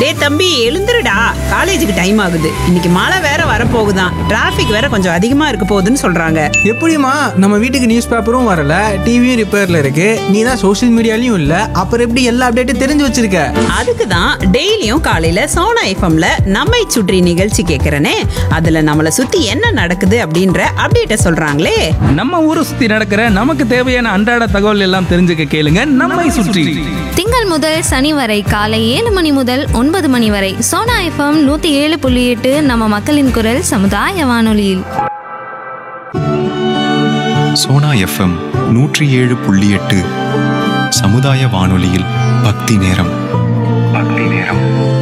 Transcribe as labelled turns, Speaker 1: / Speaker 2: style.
Speaker 1: டேய் தம்பி எழுந்துருடா காலேஜுக்கு டைம் ஆகுது இன்னைக்கு மழை வேற வரப்போகுதான் டிராஃபிக் வேற கொஞ்சம் அதிகமா இருக்க போகுதுன்னு சொல்றாங்க
Speaker 2: எப்படிம்மா நம்ம வீட்டுக்கு நியூஸ் பேப்பரும் வரல டிவியும் ரிப்பேர்ல இருக்கு நீ தான் சோஷியல் மீடியாலையும் இல்ல அப்புறம் எப்படி எல்லா அப்டேட்டும் தெரிஞ்சு வச்சிருக்க
Speaker 1: அதுக்கு தான் டெய்லியும் காலையில சோனா எஃப்எம்ல நம்மை சுற்றி நிகழ்ச்சி கேட்கறனே அதுல நம்மள சுத்தி என்ன நடக்குது அப்படின்ற அப்டேட்ட சொல்றாங்களே
Speaker 3: நம்ம ஊரை சுத்தி நடக்கிற நமக்கு தேவையான அன்றாட தகவல் எல்லாம் தெரிஞ்சுக்க கேளுங்க நம்மை சுற்றி
Speaker 4: திங்கள் முதல் சனி வரை காலை ஏழு மணி முதல் ஒன்பது மணி வரை சோனா எஃப்எம் நூத்தி ஏழு புள்ளி எட்டு நம்ம மக்களின் குரல் சமுதாய வானொலியில்
Speaker 5: சோனா எஃப்எம் நூற்றி ஏழு புள்ளி எட்டு சமுதாய வானொலியில் பக்தி நேரம் பக்தி நேரம்